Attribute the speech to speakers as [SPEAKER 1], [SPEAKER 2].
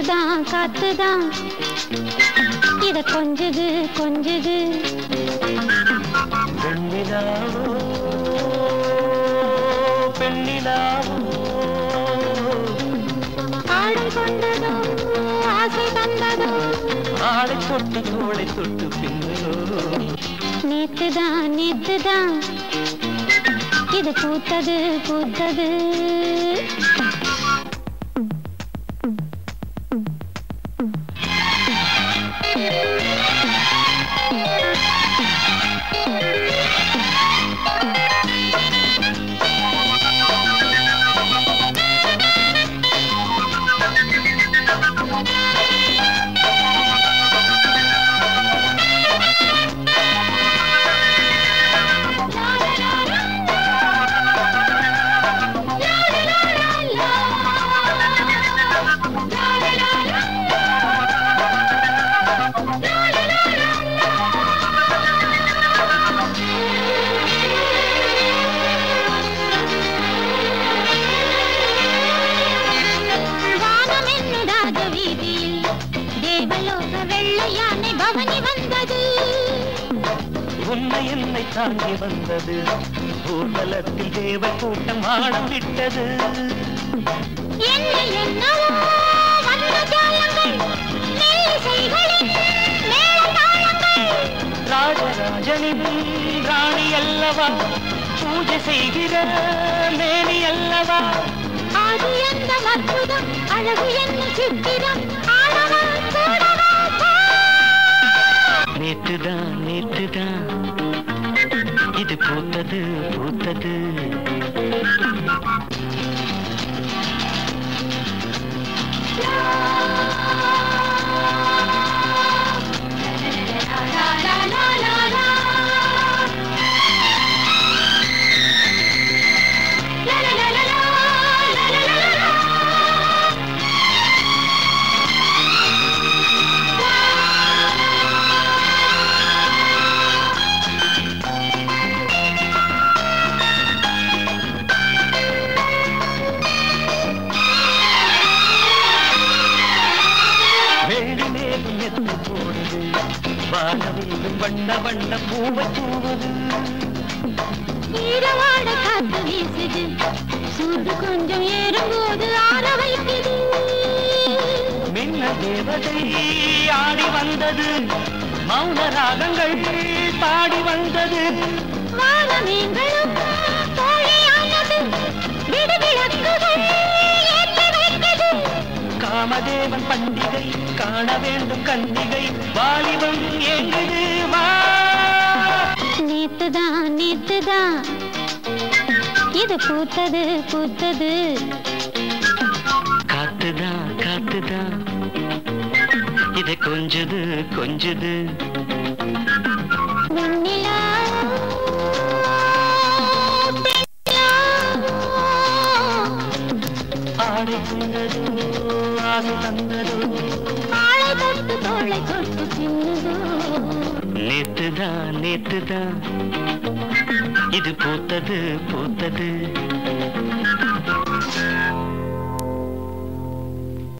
[SPEAKER 1] காத்துதான் காத்துதான் இத கொஞ்சுது கொஞ்சுது
[SPEAKER 2] பெண்ணிலாவோ பெண்ணிலாவோ
[SPEAKER 1] ஆடை கொண்டதோ ஆசை தந்ததோ
[SPEAKER 2] ஆளை தொட்டு தோளை தொட்டு பின்னலோ
[SPEAKER 1] நேத்துதான் நேத்துதான் இது பூத்தது பூத்தது வானம் என்னுடாத வீதியில் தேவலோக வெள்ளை யானை பவனி வந்தது
[SPEAKER 2] உன்னை என்னை தாங்கி வந்தது ஊர்வலத்தில் தேவ கூட்டம் ஆடம் விட்டது
[SPEAKER 1] என்ன என்னவோ வண்ண ஜாலங்கள் மெல்லிசைகளின் மேளதாளங்கள்
[SPEAKER 2] ராஜராஜனின் ராணி அல்லவா பூஜை செய்கிற மேனி அல்லவா
[SPEAKER 1] ஆதி எந்த அற்புதம் அழகு என்ன சித்திரம் ஆடவா கூடவா போ.
[SPEAKER 2] நேற்றுதான் நேற்றுதான் இது பூத்தது பூத்தது
[SPEAKER 1] லா, லா, லா, லா, லா. லா, லா, லா, லா, லா, லா, லா, லா, லா.
[SPEAKER 2] வெள்ளி மேகம் எத்து போடுது வானவில்லும் வண்ண வண்ண பூவை தூவுது
[SPEAKER 1] ஈரவாட காத்து வீசுது சூடு கொஞ்சம் ஏறும்போது ஆற வைக்குது
[SPEAKER 2] மின்ன தேவதை ஆடி வந்தது மௌன ராகங்கள் பாடி வந்தது
[SPEAKER 1] வானமீன்களும் தோழியானது விடுவிளக்குகள் ஏற்றி வைக்குது
[SPEAKER 2] காமதேவன் பண்டிகை காண வேண்டும் கன்னிகை வாலிபம் ஏங்குது வா
[SPEAKER 1] நேத்துதான் நேத்துதான் இது பூத்தது பூத்தது
[SPEAKER 2] காத்துதான் காத்துதான் இது கொஞ்சது கொஞ்சது
[SPEAKER 1] வெண்ணிலா பெண்ணிலா.
[SPEAKER 2] ஆடை கொண்டதோ ஆசை தந்ததோ
[SPEAKER 1] ஆளை தொட்டு தோளை தொட்டு பின்னுதோ
[SPEAKER 2] நேத்துதான் நேத்துதான் இது பூத்தது பூத்தது